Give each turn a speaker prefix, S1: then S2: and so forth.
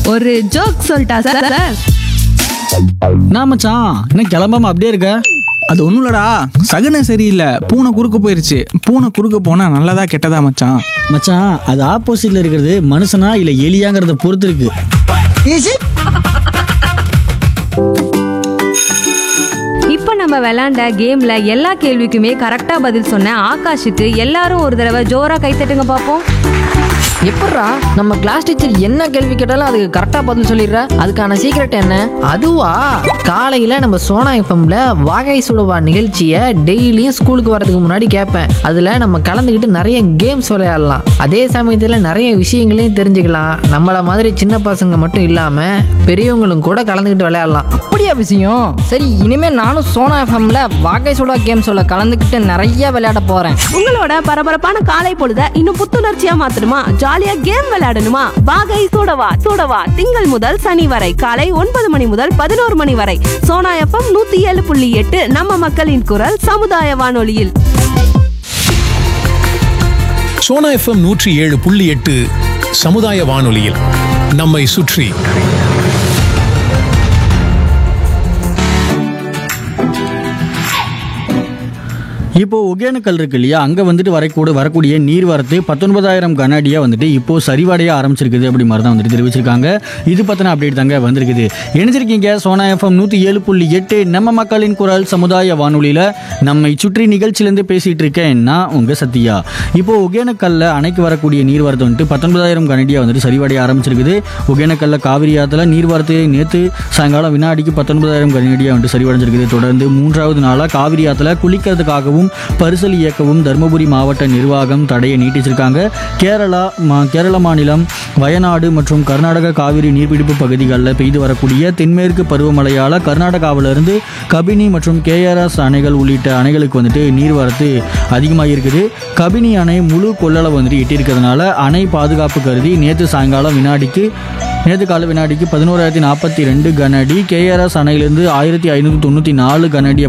S1: ஒரு ஜோக் சொல்லிட்டா sir sir
S2: என்ன மச்சான் என்ன கிளம்பாம அப்படியே இருக்க
S3: அது ஒன்றும் இல்லடா சகுனம் சரியில்லை பூனை குறுக்க போயிருச்சு பூனை குறுக்க போனா நல்லதா கெட்டதா மச்சான்
S2: மச்சான் அது ஆப்போசிட்ல இருக்கிறது மனுஷனா இல்ல எலியாங்கிறத பொறுத்து இருக்கு
S4: இப்போ நம்ம விளையாண்ட கேம்ல எல்லா கேள்விக்குமே கரெக்டா பதில் சொன்ன ஆகாஷுக்கு எல்லாரும் ஒரு தடவை ஜோரா கைத்தட்டுங்க பார்ப்போம்
S5: எப்பட்றா நம்ம கிளாஸ் டீச்சர் என்ன கேள்வி கேட்டாலும் அதுக்கு கரெக்டா பதில் சொல்லிடுற அதுக்கான சீக்ரெட் என்ன அதுவா காலையில நம்ம சோனா எஃப்எம்ல வாகை சுடுவா நிகழ்ச்சியை டெய்லியும் ஸ்கூலுக்கு வரதுக்கு முன்னாடி கேட்பேன் அதுல நம்ம கலந்துக்கிட்டு நிறைய கேம்ஸ் விளையாடலாம் அதே சமயத்துல நிறைய விஷயங்களையும் தெரிஞ்சுக்கலாம் நம்மள மாதிரி சின்ன பசங்க மட்டும் இல்லாம பெரியவங்களும் கூட கலந்துக்கிட்டு விளையாடலாம்
S6: அப்படியா விஷயம் சரி இனிமே நானும் சோனா எஃப்எம்ல வாகை சுடா கேம்ஸோட கலந்துக்கிட்டு நிறைய விளையாட போறேன்
S1: உங்களோட பரபரப்பான காலை பொழுத இன்னும் புத்துணர்ச்சியா மாத்தணுமா ஜாலியா கேம் விளையாடணுமா வாகை சூடவா சூடவா திங்கள் முதல் சனி வரை காலை ஒன்பது மணி முதல் பதினோரு மணி வரை சோனா எஃப்எம் நூத்தி ஏழு புள்ளி எட்டு நம்ம மக்களின் குரல் சமுதாய வானொலியில்
S7: சோனா எஃப்எம் நூற்றி ஏழு புள்ளி எட்டு சமுதாய வானொலியில் நம்மை சுற்றி
S2: இப்போ ஒகேனக்கல் இருக்கு இல்லையா அங்க வந்துட்டு வரக்கூட வரக்கூடிய நீர் வரத்து பத்தொன்பதாயிரம் கன அடியா வந்துட்டு இப்போ சரிவடைய ஆரம்பிச்சிருக்குது அப்படி மாதிரி தான் வந்துட்டு தெரிவிச்சிருக்காங்க இது பத்தின அப்டேட் தாங்க வந்திருக்குது இணைஞ்சிருக்கீங்க சோனா எஃப்எம் நூத்தி ஏழு புள்ளி எட்டு நம்ம மக்களின் குரல் சமுதாய வானொலியில நம்மை சுற்றி நிகழ்ச்சியிலேருந்து பேசிட்டு இருக்கேன் நான் உங்க சத்யா இப்போ ஒகேனக்கல்ல அணைக்கு வரக்கூடிய நீர் வரத்து வந்துட்டு பத்தொன்பதாயிரம் கனடியா வந்துட்டு சரிவடைய ஆரம்பிச்சிருக்குது ஒகேனக்கல்ல காவிரி ஆத்துல நீர் வரத்து நேற்று சாயங்காலம் வினாடிக்கு பத்தொன்பதாயிரம் கனடியா வந்துட்டு சரிவடைஞ்சிருக்குது தொடர்ந்து மூன்றாவது நாளா காவிரி ஆத்துல குளிக்கிறதுக்காகவும் பரிசல் இயக்கவும் தருமபுரி மாவட்ட நிர்வாகம் தடையை நீட்டிச்சிருக்காங்க கேரளா மா கேரள மாநிலம் வயநாடு மற்றும் கர்நாடக காவிரி நீர்பிடிப்பு பகுதிகளில் பெய்து வரக்கூடிய தென்மேற்கு பருவமழையால் கர்நாடகாவிலிருந்து கபினி மற்றும் கேஆர்எஸ் அணைகள் உள்ளிட்ட அணைகளுக்கு வந்துட்டு நீர்வரத்து அதிகமாக இருக்குது கபினி அணை முழு கொள்ளளவு வந்துட்டு எட்டியிருக்கிறதுனால அணை பாதுகாப்பு கருதி நேற்று சாயங்காலம் வினாடிக்கு நேற்று கால வினாடிக்கு பதினோராயிரத்தி நாற்பத்தி ரெண்டு கன அடி கேஆர்எஸ் அணையிலிருந்து ஆயிரத்தி ஐநூற்றி தொண்ணூற்றி நாலு கன அடி